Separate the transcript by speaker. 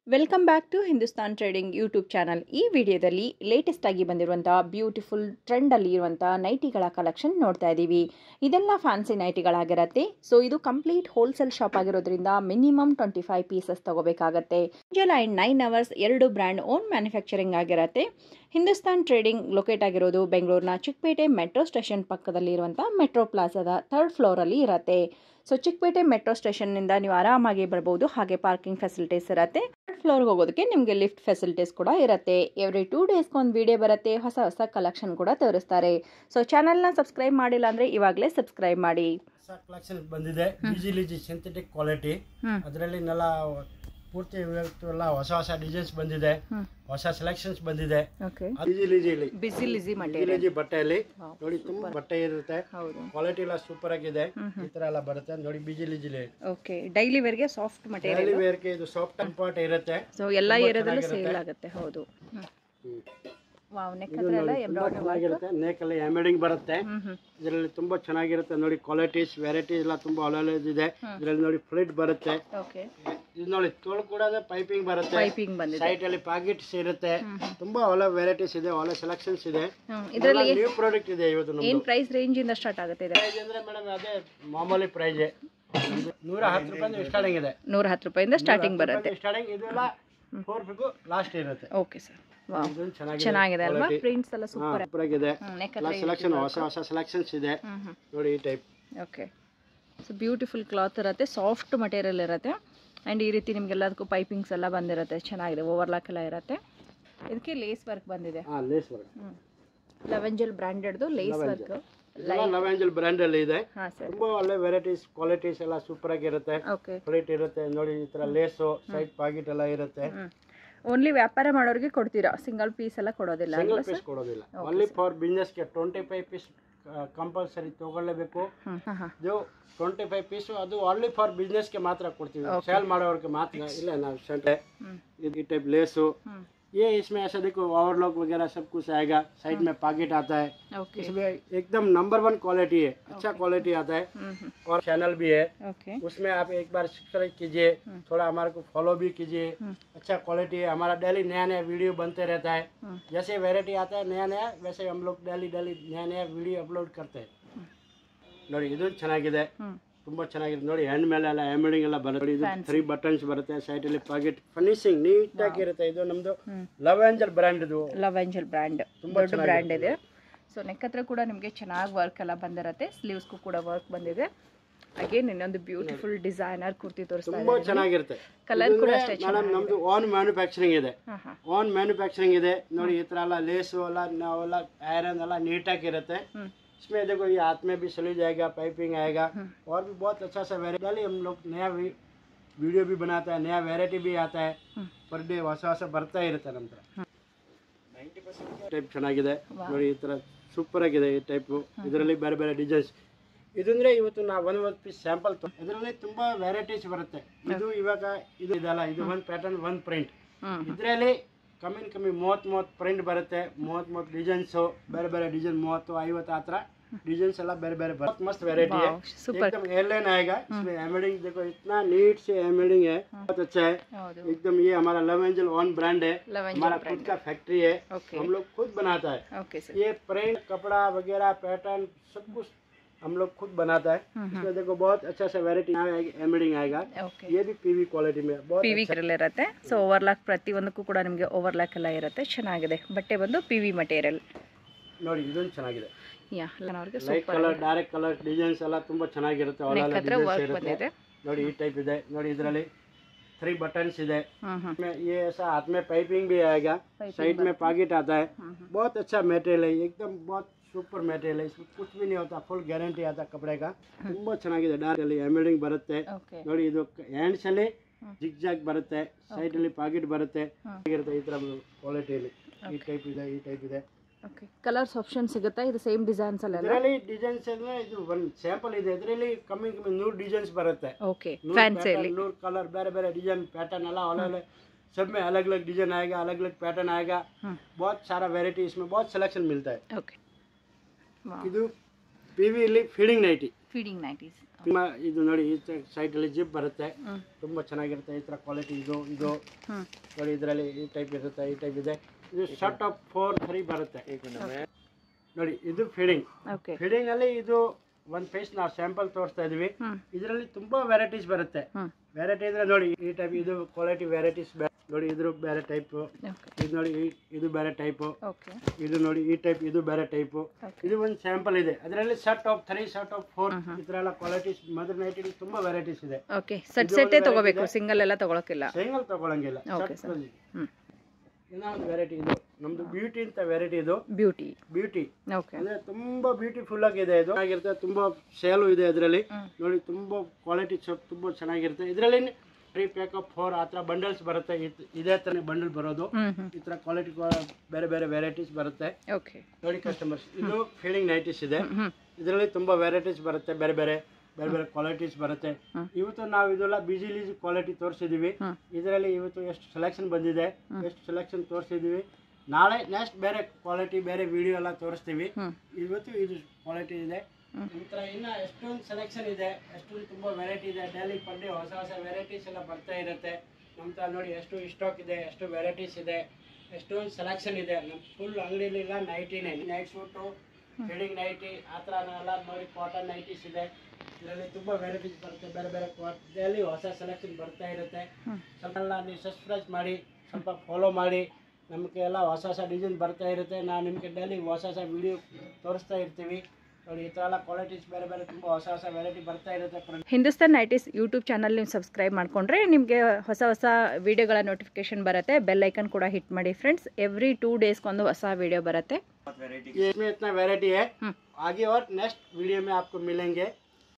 Speaker 1: Welcome back to Hindustan trading YouTube channel ಈ ವಿಡಿಯೋದಲ್ಲಿ latest ಆಗಿ ಬಂದಿರುವಂಥ ಬ್ಯೂಟಿಫುಲ್ ಟ್ರೆಂಡಲ್ಲಿ ಇರುವಂಥ ನೈಟಿಗಳ ಕಲೆಕ್ಷನ್ ನೋಡ್ತಾ ಇದ್ದೀವಿ ಇದೆಲ್ಲ ಫ್ಯಾನ್ಸಿ ನೈಟಿಗಳಾಗಿರತ್ತೆ ಸೊ ಇದು ಕಂಪ್ಲೀಟ್ ಹೋಲ್ಸೇಲ್ ಶಾಪ್ ಆಗಿರೋದ್ರಿಂದ ಮಿನಿಮಮ್ ಟ್ವೆಂಟಿ ಫೈವ್ ಪೀಸಸ್ ತಗೋಬೇಕಾಗತ್ತೆ ಏಂಜಲ್ ಆ್ಯಂಡ್ ನೈನ್ ಅವರ್ಸ್ ಎರಡು ಬ್ರ್ಯಾಂಡ್ ಓನ್ ಮ್ಯಾನುಫ್ಯಾಕ್ಚರಿಂಗ್ ಆಗಿರತ್ತೆ ಹಿಂದೂಸ್ತಾನ್ ಟ್ರೇಡಿಂಗ್ ಲೊಕೇಟ್ ಆಗಿರೋದು ಬೆಂಗಳೂರಿನ ಚಿಕ್ಕಪೇಟೆ ಮೆಟ್ರೋ ಸ್ಟೇಷನ್ ಪಕ್ಕದಲ್ಲಿ ಇರುವಂಥ ಮೆಟ್ರೋ ಪ್ಲಾಜಾದ ಥರ್ಡ್ ಫ್ಲೋರಲ್ಲಿ ಇರತ್ತೆ ಸೊ ಚಿಕ್ಕಪೇಟೆ ಮೆಟ್ರೋ ಸ್ಟೇಷನ್ನಿಂದ ನೀವು ಆರಾಮಾಗಿ ಬರ್ಬೋದು ಹಾಗೆ ಪಾರ್ಕಿಂಗ್ ಫೆಸಿಲಿಟೀಸ್ ಇರುತ್ತೆ ಥರ್ಡ್ ಫ್ಲೋರ್ಗೆ ಹೋಗೋದಕ್ಕೆ ನಿಮಗೆ ಲಿಫ್ಟ್ ಫೆಸಿಲಿಟೀಸ್ ಕೂಡ ಇರುತ್ತೆ ಎವ್ರಿ ಟೂ ಡೇಸ್ಗೆ ಒಂದು ವಿಡಿಯೋ ಬರುತ್ತೆ ಹೊಸ ಹೊಸ ಕಲೆಕ್ಷನ್ ಕೂಡ ತೋರಿಸ್ತಾರೆ ಸೊ ಚಾನಲ್ನ ಸಬ್ಸ್ಕ್ರೈಬ್ ಮಾಡಿಲ್ಲ ಅಂದರೆ ಇವಾಗಲೇ ಸಬ್ಸ್ಕ್ರೈಬ್ ಮಾಡಿ
Speaker 2: ಹೊಸ ಕಲೆಕ್ಷನ್ ಬಂದಿದೆ Busy Lizzy synthetic quality
Speaker 1: hmm.
Speaker 2: ಅದರಲ್ಲಿನೆಲ್ಲ ಪೂರ್ತಿ ಇವತ್ತು ಎಲ್ಲ ಹೊಸ ಹೊಸ ಡಿಸೈನ್ಸ್ ಬಂದಿದೆ
Speaker 1: ಹ್ಮ್.
Speaker 2: ಹೊಸ ಸೆಲೆಕ್ಷನ್ಸ್ ಬಂದಿದೆ
Speaker 1: okay
Speaker 2: Busy Lizzy
Speaker 1: Busy Lizzy
Speaker 2: Busy Lizzy ಬಟ್ಟೆಯಲ್ಲಿ
Speaker 1: Wow,
Speaker 2: ನೋಡಿ ತುಂಬಾ ಬಟ್ಟೆ ಇರುತ್ತೆ
Speaker 1: ಹೌದು
Speaker 2: ಕ್ವಾಲಿಟಿ ಎಲ್ಲ ಸೂಪರ್ ಆಗಿದೆ ಈ ತರ ಎಲ್ಲ ಬರುತ್ತೆ ನೋಡಿ ಬಿಜಿ ಲಿಜಿಲಿ
Speaker 1: ಓಕೆ ಡೈಲಿ ವೇರ್ಗೆ ಸಾಫ್ಟ್ ಮಟೀರಿಯಲ್
Speaker 2: ಡೈಲಿ ವೇರ್ಗೆ ಇದು ಸಾಫ್ಟ್ ಕಂಫರ್ಟ್ ಇರುತ್ತೆ
Speaker 1: ಸೊ ಎಲ್ಲ
Speaker 2: ತುಂಬಾ
Speaker 1: ಏರಿಯಾದಲ್ಲೂ
Speaker 2: ಚೆನ್ನಾಗಿರುತ್ತೆ.
Speaker 1: ಸೇಲ್ ಆಗುತ್ತೆ ಹೌದು
Speaker 2: ಹ್ಮ್.
Speaker 1: ವಾವ್ ನೆಕ್
Speaker 2: ಇದು
Speaker 1: ಹತ್ರ ಎಲ್ಲ
Speaker 2: ನೋಡಿ, ತುಂಬಾ
Speaker 1: ಎಂಬ್ರಾಯ್ಡ್ರಿ
Speaker 2: ಚೆನ್ನಾಗಿರುತ್ತೆ ನೇಕ್ ಅಲ್ಲಿ ಎಂಬ್ರಾಯ್ಡಿಂಗ್ ಬರುತ್ತೆ
Speaker 1: ಹ್ಮ್ ಹ್ಮ್
Speaker 2: ಇದರಲ್ಲಿ ತುಂಬಾ ಚೆನ್ನಾಗಿರುತ್ತೆ ನೋಡಿ ಕ್ವಾಲಿಟೀಸ್ ವೆರೈಟೀಸ್ ಎಲ್ಲ ತುಂಬಾ ಒಳ್ಳೆ ಇದೆ ಇದರಲ್ಲಿ ನೋಡಿ ಫ್ಲಿಟ್ ಬರುತ್ತೆ
Speaker 1: ಓಕೆ
Speaker 2: ಇದು ನೋಡಿ ತೋಳು ಕೂಡ ಪೈಪಿಂಗ್ ಬರುತ್ತೆ
Speaker 1: ಪೈಪಿಂಗ್ ಬಂದಿದೆ
Speaker 2: ಸೈಟ್ ಅಲ್ಲಿ ಪಾಕೆಟ್ಸ್ ಇರುತ್ತೆ ತುಂಬಾ ಒಳ್ಳೆ ವೆರೈಟೀಸ್ ಇದೆ ಒಳ್ಳೆ ಸೆಲೆಕ್ಷನ್ಸ್ ಇದೆ
Speaker 1: ಹ್ಮ್ ಇದರಲ್ಲಿ
Speaker 2: ನ್ಯೂ ಪ್ರಾಡಕ್ಟ್ ಇದೆ ಇವತ್ತು
Speaker 1: ಏನ್
Speaker 2: ನಮ್ದು
Speaker 1: ಪ್ರೈಸ್ ರೇಂಜ್ ಇಂದ ಸ್ಟಾರ್ಟ್ ಆಗುತ್ತೆ ಇದು
Speaker 2: ಪ್ರೈಸ್ ಅಂದ್ರೆ ಮೇಡಮ್ ಅದೇ ಮಾಮೂಲಿ ಪ್ರೈಸ್ ನೂರ ಹತ್ತು ರೂಪಾಯಿ ಸ್ಟಾರ್ಟಿಂಗ್ ಇದೆ
Speaker 1: ನೂರ ಹತ್ತು ರೂಪಾಯಿಂದ ಸ್ಟಾರ್ಟಿಂಗ್ ಬರುತ್ತೆ
Speaker 2: ಸ್ಟಾರ್ಟಿಂಗ್ ಇದೆಲ್ಲ ಫೋರ್ ಫಿಗು ಲಾಸ್ಟ್ ಇರುತ್ತೆ
Speaker 1: ಓಕೆ ಸರ್ ವಾವ್
Speaker 2: ಇದು ಚೆನ್ನಾಗಿದೆ
Speaker 1: ಚೆನ್ನಾಗಿದೆ ಅಲ್ವಾ ಪ್ರಿಂಟ್ಸ್ ಎಲ್ಲ
Speaker 2: ಹಾ,
Speaker 1: ಸೂಪರ್
Speaker 2: ಸೂಪರ್ ಆಗಿದೆ
Speaker 1: ನೆಕ್
Speaker 2: ಎಲ್ಲ ಸೆಲೆಕ್ಷನ್ ಹೊಸ ಹೊಸ ಸೆಲೆಕ್ಷನ್ಸ್ ಇದೆ
Speaker 1: ಹ್ಮ್ ಹ್ಮ್
Speaker 2: ನೋಡಿ ಈ type
Speaker 1: okay so beautiful cloth ಇರುತ್ತೆ ಸಾಫ್ಟ್ ಮಟೀರಿಯಲ್ ಇರುತ್ತೆ ಆ್ಯಂಡ್ ಈ ರೀತಿ ನಿಮಗೆಲ್ಲದಕ್ಕೂ ಪೈಪಿಂಗ್ಸ್ ಎಲ್ಲ ಬಂದಿರುತ್ತೆ ಚೆನ್ನಾಗಿದೆ ಓವರ್ಲಾಕ್ ಎಲ್ಲ ಇರುತ್ತೆ ಇದಕ್ಕೆ ಲೇಸ್ ವರ್ಕ್ ಬಂದಿದೆ
Speaker 2: ಹಾ ಲೇಸ್ ವರ್ಕ್
Speaker 1: ಹ್ಞೂ ಲೆವೆಂಜಲ್ ಬ್ರ್ಯಾಂಡೆಡ್ದು lace work
Speaker 2: love angel brand ಅಲ್ಲಿ ಇದೆ
Speaker 1: ಹಾಂ ಸರ್
Speaker 2: ತುಂಬಾ ಒಳ್ಳೆ ವೆರೈಟೀಸ್ ಕ್ವಾಲಿಟೀಸ್ ಎಲ್ಲ ಸೂಪರ್ ಆಗಿರುತ್ತೆ
Speaker 1: ಓಕೆ
Speaker 2: ಪ್ಲೇಟ್ ಇರುತ್ತೆ ನೋಡಿ ಈ ತರ ಲೇಸು ಸೈಡ್ ಪಾಕೆಟ್ ಎಲ್ಲ ಇರುತ್ತೆ
Speaker 1: ಹ್ಞೂ ಓನ್ಲಿ ವ್ಯಾಪಾರ ಮಾಡೋರಿಗೆ ಕೊಡ್ತೀರಾ ಸಿಂಗಲ್ ಪೀಸ್ ಎಲ್ಲ ಕೊಡೋದಿಲ್ಲ
Speaker 2: ಸಿಂಗಲ್
Speaker 1: ಅಲ್ವಾ
Speaker 2: ಪೀಸ್
Speaker 1: ಸರ್
Speaker 2: ಕೊಡೋದಿಲ್ಲ ಓನ್ಲಿ ಫಾರ್ ಬಿಸ್ನೆಸ್ಗೆ ಟ್ವೆಂಟಿ ಫೈವ್ ಪೀಸ್ ಕಂಪಲ್ಸರಿ ತಗೊಳ್ಳೇಬೇಕು
Speaker 1: ಹ್ಞೂ ಹಾಂ ಹಾಂ
Speaker 2: ಇದು ಟ್ವೆಂಟಿ ಫೈವ್ ಪೀಸು ಅದು ಓನ್ಲಿ ಫಾರ್ ಬಿಸ್ನೆಸ್ಗೆ ಮಾತ್ರ ಕೊಡ್ತೀವಿ ಸೇಲ್ ಮಾಡೋರಿಗೆ ಮಾತ್ರ ಇಲ್ಲ ನಾವು ಸಂಡೆ
Speaker 1: ಹ್ಮ್.
Speaker 2: ಇದು ಈ टाइप लेसो
Speaker 1: हम्म
Speaker 2: ये इसमें ऐसा देखो ओवरलॉक वगैरह सब कुछ आएगा साइड में पॉकेट आता है
Speaker 1: ಓಕೆ
Speaker 2: इसमें एकदम नंबर वन क्वालिटी है अच्छा क्वालिटी आता है
Speaker 1: ಹ್ಞೂ ಹ್ಞೂ
Speaker 2: और चैनल भी है
Speaker 1: ಓಕೆ
Speaker 2: उसमें आप एक बार सब्सक्राइब कीजिए थोड़ा हमारे को फॉलो भी कीजिए
Speaker 1: हम्म।
Speaker 2: अच्छा क्वालिटी है हमारा डेली नया नया वीडियो बनते रहता है
Speaker 1: हम्म।
Speaker 2: जैसे वैरायटी आता है नया नया वैसे हम लोग डेली डेली नया नया वीडियो अपलोड करते हैं ನೋಡಿ ಇದು ಚೆನ್ನಾಗಿದೆ
Speaker 1: ಹ್ಞೂ
Speaker 2: ತುಂಬಾ ಚೆನ್ನಾಗಿದೆ ನೋಡಿ ಹ್ಯಾಂಡ್ ಮೇಲೆ ಎಲ್ಲ ಎಂಬ್ರಾಯ್ಡಿಂಗ್ ಎಲ್ಲ ಬರುತ್ತೆ ನೋಡಿ, ಇದು
Speaker 1: Fancy.
Speaker 2: ತ್ರೀ ಬಟನ್ಸ್ ಬರುತ್ತೆ ಸೈಡ್ ಅಲ್ಲಿ ಪಾಕೆಟ್ ಫಿನಿಶಿಂಗ್ ನೀಟ್ ಆಗಿರುತ್ತೆ ಇದು ನಮ್ದು
Speaker 1: ಹ್ಮ್.
Speaker 2: ಲವ್ ಏಂಜಲ್ ಬ್ರ್ಯಾಂಡ್ ಇದು
Speaker 1: ಲವ್ ಏಂಜಲ್ ಬ್ರ್ಯಾಂಡ್
Speaker 2: ತುಂಬಾ
Speaker 1: ದೊಡ್ಡ ಬ್ರ್ಯಾಂಡ್ ಇದೆ ಸೊ ನೆಕ್ ಹತ್ರ ಕೂಡ ನಿಮಗೆ ಚೆನ್ನಾಗಿ ವರ್ಕ್ ಎಲ್ಲ ಬಂದಿರುತ್ತೆ ಸ್ಲೀವ್ಸ್ಗೂ ಕೂಡ ವರ್ಕ್ ಬಂದಿದೆ ಅಗೇನ್ ಇನ್ನೊಂದು ಬ್ಯೂಟಿಫುಲ್ ಡಿಸೈನರ್ ಕುರ್ತಿ ತೋರಿಸ್ತಾ
Speaker 2: ತುಂಬಾ
Speaker 1: ಇದ್ದೀನಿ
Speaker 2: ಚೆನ್ನಾಗಿರುತ್ತೆ
Speaker 1: ಕಲರ್ ಕೂಡ ಅಷ್ಟೇ
Speaker 2: ಮೇಡಮ್ ನಮ್ದು ಓನ್ ಮ್ಯಾನುಫ್ಯಾಕ್ಚರಿಂಗ್ ಇದೆ
Speaker 1: ಹಾಂ ಹಾಂ
Speaker 2: ಓನ್ ಮ್ಯಾನುಫ್ಯಾಕ್ಚರಿಂಗ್ ಇದೆ ನೋಡಿ ಈ ತರ ಎಲ್ಲ ಲೇಸು ಎಲ್ಲ ನಾವೆಲ್ಲ ಐರನ್ ಎಲ್ಲ ನೀಟಾಗಿರುತ್ತೆ
Speaker 1: ಹ್ಞೂ
Speaker 2: इसमें देखो ये हाथ में भी सलीज आएगा पाइपिंग आएगा और भी बहुत अच्छा सा वेराइटी हम लोग नया वी- वीडियो भी बनाता है नया वेराइटी भी आता है
Speaker 1: ಹ್ಮ್.
Speaker 2: ಪರ್ ಡೇ ಹೊಸ ಹೊಸ ಬರ್ತಾ ಇರುತ್ತೆ ನಮ್ಮ ಹತ್ರ ಟೈಪ್ ಚೆನ್ನಾಗಿದೆ ನೋಡಿ ಈ ತರ ಸೂಪರ್ ಆಗಿದೆ ಈ ಟೈಪ್ ಇದರಲ್ಲಿ ಬೇರೆ ಬೇರೆ ಡಿಸೈನ್ಸ್ ಇದಂದ್ರೆ ಇವತ್ತು ನಾವು ಒಂದು ಒಂದು ಪೀಸ್ ಸ್ಯಾಂಪಲ್ ಇದರಲ್ಲಿ ತುಂಬಾ ವೆರೈಟೀಸ್ ಬರುತ್ತೆ ಇದು ಇವಾಗ ಇದು ಇದಲ್ಲ ಇದು ಒಂದು ಪ್ಯಾಟರ್ನ್ ಒಂದು ಪ್ರಿಂಟ್
Speaker 1: ಹ್ಞೂ
Speaker 2: ಇದರಲ್ಲಿ ಕಮ್ಮಿ ಕಮ್ಮಿ ಮೂವತ್ತು ಮೂವತ್ತು ಪ್ರಿಂಟ್ ಬರುತ್ತೆ ಮೂವತ್ತು ಮೂವತ್ತು ಡಿಸೈನ್ಸು ಬೇರೆ ಬೇರೆ ಡಿಸೈನ್ ಮೂವತ್ತು ಐವತ್ತು ಆ ಥರ डिजाइन ಎಲ್ಲ ಬೇರೆ ಬೇರೆ बहुत मस्त वैरायटी है
Speaker 1: ಸೂಪರ್
Speaker 2: एकदम एयरलाइन आएगा इसमें एम्बेडिंग देखो इतना नीट से एम्बेडिंग है बहुत अच्छा है
Speaker 1: ಹೌದು
Speaker 2: एकदम ये हमारा लव एंजल ऑन ब्रांड है
Speaker 1: ಲೆವೆನ್
Speaker 2: हमारा खुद का फैक्ट्री है
Speaker 1: ಓಕೆ
Speaker 2: हम लोग खुद बनाता है
Speaker 1: ಓಕೆ ಸರ್
Speaker 2: ये प्रिंट कपड़ा वगैरह पैटर्न सब कुछ हम लोग खुद बनाता है इसमें देखो बहुत अच्छा सा वेरायटी एम्बेडिंग आएगा
Speaker 1: ಓಕೆ
Speaker 2: ये भी पीवी क्वालिटी में बहुत
Speaker 1: ಪಿ ವಿ ಇರುತ್ತೆ ಸೊ ಓವರ್ಲಾಕ್ ಪ್ರತಿಯೊಂದಕ್ಕೂ ಕೂಡ ನಿಮಗೆ ಓವರ್ಲಾಕ್ ಎಲ್ಲ ಇರುತ್ತೆ ಚೆನ್ನಾಗಿದೆ ಬಟ್ಟೆ ಬಂದು ಪಿ ವಿ ಮಟೀರಿಯಲ್
Speaker 2: ನೋಡಿ ಇದೊಂದು ಚೆನ್ನಾಗಿದೆ
Speaker 1: ಯಾ ಅವ್ರಿಗೆ
Speaker 2: light colour direct colour designs ಎಲ್ಲ ತುಂಬಾ ಚೆನ್ನಾಗಿರುತ್ತೆ ಒಳ್ಳೆ
Speaker 1: ನೆಕ್ ಹತ್ರ
Speaker 2: ಡಿಸೈನ್ಸ್
Speaker 1: ವರ್ಕ್
Speaker 2: ಇರುತ್ತೆ
Speaker 1: ಬಂದಿದೆ
Speaker 2: ನೋಡಿ ಈ ಟೈಪ್ ಇದೆ ನೋಡಿ ಇದರಲ್ಲಿ थ्री बटन्स ಇದೆ
Speaker 1: ಹ್ಞೂ ಹ್ಞೂ
Speaker 2: में ये ऐसा हाथ में पाइपिंग भी आएगा साइड में पॉकेट आता है बहुत अच्छा मटेरियल है एकदम बहुत ಸೂಪರ್ ಮೆಟೀರಿಯಲ್ है इसमें कुछ भी नहीं होता फुल गारंटी आता कपड़े का ತುಂಬಾ ಚೆನ್ನಾಗಿದೆ ಡಾರ್ಕ್ ಅಲ್ಲಿ ಎಂಬ್ರಾಯ್ಡಿಂಗ್ ಬರುತ್ತೆ
Speaker 1: ಓಕೆ
Speaker 2: ನೋಡಿ ಇದು ಹ್ಯಾಂಡ್ಸ್ ಅಲ್ಲಿ ಜಿಗ್ ಜಾಗ್ ಬರುತ್ತೆ ಸೈಡ್ ಅಲ್ಲಿ ಪಾಕೆಟ್ ಬರುತ್ತೆ ಇರುತ್ತೆ ಈ ತರ ಕ್ವಾಲಿಟಿಯಲ್ಲಿ ಈ ಟೈಪ್ ಇದೆ ಈ ಟೈಪ್ ಇದೆ
Speaker 1: ಓಕೆ ಕಲರ್ಸ್ ಆಪ್ಷನ್ ಸಿಗುತ್ತಾ ಇದು ಸೇಮ್ ಡಿಸೈನ್ಸ್ ಅಲ್ಲ
Speaker 2: ಇದರಲ್ಲಿ ಡಿಸೈನ್ಸ್ ಅಂದ್ರೆ ಇದು ಒಂದು ಸ್ಯಾಂಪಲ್ ಇದೆ ಇದರಲ್ಲಿ ಕಮ್ಮಿ ಕಮ್ಮಿ ನೂರು ಡಿಸೈನ್ಸ್ ಬರುತ್ತೆ
Speaker 1: ಓಕೆ
Speaker 2: नूर
Speaker 1: ಫ್ಯಾನ್ಸಿಯಲ್ಲಿ
Speaker 2: पैटर्न, नूर कलर बेरे बेरे डिजाइन पैटर्न अलग अलग सब में अलग अलग डिजाइन आएगा अलग अलग पैटर्न आएगा
Speaker 1: हम्म।
Speaker 2: बहुत सारा वेराइटी इसमें बहुत सिलेक्शन मिलता है
Speaker 1: ಓಕೆ
Speaker 2: ಇದು ಪಿ ವಿ ಇಲ್ಲಿ ಫೀಡಿಂಗ್ ನೈಟಿ
Speaker 1: ಫೀಡಿಂಗ್ ನೈಟೀಸ್
Speaker 2: ನಿಮ್ಮ ಇದು ನೋಡಿ ಈ ಸೈಡಲ್ಲಿ ಜಿಪ್ ಬರುತ್ತೆ
Speaker 1: ಹ್ಞೂ
Speaker 2: ತುಂಬ ಚೆನ್ನಾಗಿರುತ್ತೆ ಈ ಥರ ಕ್ವಾಲಿಟಿ ಇದು ಇದು
Speaker 1: ಹ್ಞೂ
Speaker 2: ನೋಡಿ ಇದರಲ್ಲಿ ಈ ಟೈಪ್ ಇರುತ್ತೆ ಈ ಟೈಪ್ ಇದೆ ಇದು ಶಾರ್ಟ್ ಆಫ್ ಫೋರ್ ತ್ರೀ ಬರುತ್ತೆ ನೋಡಿ ಇದು ಫೀಡಿಂಗ್
Speaker 1: ಓಕೆ
Speaker 2: ಫೀಡಿಂಗ್ ಅಲ್ಲಿ ಇದು ಒಂದು ಪೀಸ್ ನಾವು ಸ್ಯಾಂಪಲ್ ತೋರಿಸ್ತಾ ಇದೀವಿ
Speaker 1: ಹ್ಞೂ
Speaker 2: ಇದರಲ್ಲಿ ತುಂಬಾ ವೆರೈಟೀಸ್ ಬರುತ್ತೆ
Speaker 1: ಹ್ಞೂ
Speaker 2: ವೆರೈಟಿ ಇದ್ರೆ ನೋಡಿ ಈ ಟೈಪ್ ಇದು ಕ್ವಾಲಿಟಿ ವೆರೈಟೀಸ್ ನೋಡಿ ಇದ್ರ ಬೇರೆ ಟೈಪ್
Speaker 1: ಓಕೆ
Speaker 2: ಇದು ನೋಡಿ ಈ- ಇದು ಬೇರೆ ಟೈಪ್
Speaker 1: ಓಕೆ
Speaker 2: ಇದು ನೋಡಿ ಈ ಟೈಪ್ ಇದು ಬೇರೆ ಟೈಪ್
Speaker 1: ಓಕೆ
Speaker 2: ಇದು ಒಂದು ಸ್ಯಾಂಪಲ್ ಇದೆ ಅದರಲ್ಲಿ set of three set of four ಈ ತರ ಎಲ್ಲ ಕ್ವಾಲಿಟೀಸ್ ಮದರ್ ನೈಟಿ ತುಂಬಾ ವೆರೈಟೀಸ್ ಇದೆ
Speaker 1: ಓಕೆ ಸೆಟ್ ಸೆಟ್ಟೇ ತಗೋಬೇಕು ಸಿಂಗಲ್ ಎಲ್ಲ ತಗೊಳಕಿಲ್ಲ
Speaker 2: ಸಿಂಗಲ್ ತಗೊಳಂಗಿಲ್ಲ
Speaker 1: Okay, sir. ಹ್ಞೂ
Speaker 2: ಇನ್ನೊಂದು ವೆರೈಟಿ ಇದು ನಮ್ದು ಬ್ಯೂಟಿ ಅಂತ ವೆರೈಟಿ ಇದು
Speaker 1: ಬ್ಯೂಟಿ
Speaker 2: ಬ್ಯೂಟಿ
Speaker 1: ಓಕೆ
Speaker 2: ಅಂದ್ರೆ ತುಂಬಾ ಬ್ಯೂಟಿಫುಲ್ ಆಗಿದೆ ಇದು ಚೆನ್ನಾಗಿರುತ್ತೆ ತುಂಬಾ ಸೇಲು ಇದೆ ಇದರಲ್ಲಿ
Speaker 1: ಹ್ಮ್.
Speaker 2: ನೋಡಿ ತುಂಬಾ ಕ್ವಾಲಿಟಿ ತುಂಬಾ ಚೆನ್ನಾಗಿರುತ್ತೆ ಇದರಲ್ಲಿ ಫ್ರೀ ಪ್ಯಾಕಪ್ ಫೋರ್ ಆ ಥರ ಬಂಡಲ್ಸ್ ಬರುತ್ತೆ ಇದ್- ಇದೇ ಥರ ಬಂಡಲ್ ಬರೋದು
Speaker 1: ಹ್ಞೂ ಹ್ಞೂ
Speaker 2: ಈ ಥರ ಕ್ವಾಲಿಟಿ ಬೇರೆ ಬೇರೆ ವೆರೈಟೀಸ್ ಬರುತ್ತೆ
Speaker 1: ಓಕೆ
Speaker 2: ನೋಡಿ ಕಸ್ಟಮರ್ಸ್ ಇದು ಫೀಲಿಂಗ್ ನೈಟೀಸ್ ಇದೆ
Speaker 1: ಹ್ಞೂ
Speaker 2: ಇದರಲ್ಲಿ ತುಂಬಾ ವೆರೈಟೀಸ್ ಬರುತ್ತೆ ಬೇರೆ ಬೇರೆ ಬೇರೆ ಬೇರೆ ಕ್ವಾಲಿಟೀಸ್ ಬರುತ್ತೆ
Speaker 1: ಹ್ಮ್.
Speaker 2: ಇವತ್ತು ನಾವು ಇದೆಲ್ಲ ಬಿಜಿಲಿ ಕ್ವಾಲಿಟಿ ತೋರಿಸಿದೀವಿ
Speaker 1: ಹ್ಮ್.
Speaker 2: ಇದರಲ್ಲಿ ಇವತ್ತು ಎಷ್ಟು ಸೆಲೆಕ್ಷನ್ ಬಂದಿದೆ ಎಷ್ಟು ಸೆಲೆಕ್ಷನ್ ತೋರಿಸಿದೀವಿ ನಾಳೆ ನೆಕ್ಸ್ಟ್ ಬೇರೆ ಕ್ವಾಲಿಟಿ ಬೇರೆ ವಿಡಿಯೋ ಎಲ್ಲ ತೋರಿಸ್ತೀವಿ
Speaker 1: ಹ್ಞೂ
Speaker 2: ಇವತ್ತು ಇದು ಕ್ವಾಲಿಟಿ ಇದೆ ನಂತರ ಇನ್ನ ಎಷ್ಟೊಂದು ಸೆಲೆಕ್ಷನ್ ಇದೆ ಎಷ್ಟೊಂದು ತುಂಬಾ ವೆರೈಟಿ ಇದೆ ಡೈಲಿ ಪರ್ ಡೇ ಹೊಸ ಹೊಸ ವೆರೈಟೀಸ್ ಎಲ್ಲ ಬರ್ತಾ ಇರುತ್ತೆ ನಮ್ಮ ನೋಡಿ ಎಷ್ಟು ಸ್ಟಾಕ್ ಇದೆ ಎಷ್ಟು ವೆರೈಟೀಸ್ ಇದೆ ಎಷ್ಟೊಂದು ಸೆಲೆಕ್ಷನ್ ಇದೆ ನಮ್ಮ ಫುಲ್ ಅಂಗಡಿಲಿಲ್ಲ ನೈಟಿನೇ ನೈಟ್ ಸೂಟು ಫೀಡಿಂಗ್ ನೈಟಿ ಆ ಥರ ಎಲ್ಲ ನೋಡಿ ಕಾಟನ್ ನೈಟೀಸ್ ಇದೆ ಇದರಲ್ಲಿ ತುಂಬಾ ವೆರೈಟೀಸ್ ಬರುತ್ತೆ ಬೇರೆ ಬೇರೆ ಡೈಲಿ ಹೊಸ ಸೆಲೆಕ್ಷನ್ ಬರ್ತಾ ಇರುತ್ತೆ
Speaker 1: ಹ್ಮ್.
Speaker 2: ಸ್ವಲ್ಪ ಎಲ್ಲ ನೀವು ಸಬ್ಸ್ಕ್ರೈಬ್ ಮಾಡಿ ಸ್ವಲ್ಪ ಫಾಲೋ ಮಾಡಿ ನಮಗೆ ಎಲ್ಲ ಹೊಸ ಹೊಸ ಡಿಸೈನ್ ಬರ್ತಾ ಇರುತ್ತೆ ನಾವು ನಿಮಗೆ ಡೈಲಿ ಹೊಸ ಹೊಸ ವಿಡಿಯೋ ತೋರಿಸ್ತಾ ಇರ್ತೀವಿ ನೋಡಿ ಈ ಥರ ಎಲ್ಲ ಕ್ವಾಲಿಟೀಸ್ ಬೇರೆ ಬೇರೆ ತುಂಬ ಹೊಸ ಹೊಸ ವೆರೈಟಿ ಬರ್ತಾ ಇರುತ್ತೆ
Speaker 1: ಹಿಂದೂಸ್ತಾನ್ ನೈಟೀಸ್ ಯೂಟ್ಯೂಬ್ ಚಾನಲ್ ನೀವು ಸಬ್ಸ್ಕ್ರೈಬ್ ಮಾಡಿಕೊಂಡ್ರೆ ನಿಮಗೆ ಹೊಸ ಹೊಸ ವಿಡಿಯೋಗಳ ನೋಟಿಫಿಕೇಶನ್ ಬರುತ್ತೆ ಬೆಲ್ ಐಕನ್ ಕೂಡ ಹಿಟ್ ಮಾಡಿ ಫ್ರೆಂಡ್ಸ್ ಎವ್ರಿ ಟೂ ಡೇಸ್ಗೊಂದು ಹೊಸ ವಿಡಿಯೋ ಬರುತ್ತೆ
Speaker 2: ये इसमें इतना वेराइटी है
Speaker 1: हम्म।
Speaker 2: आगे और नेक्स्ट वीडियो में आपको मिलेंगे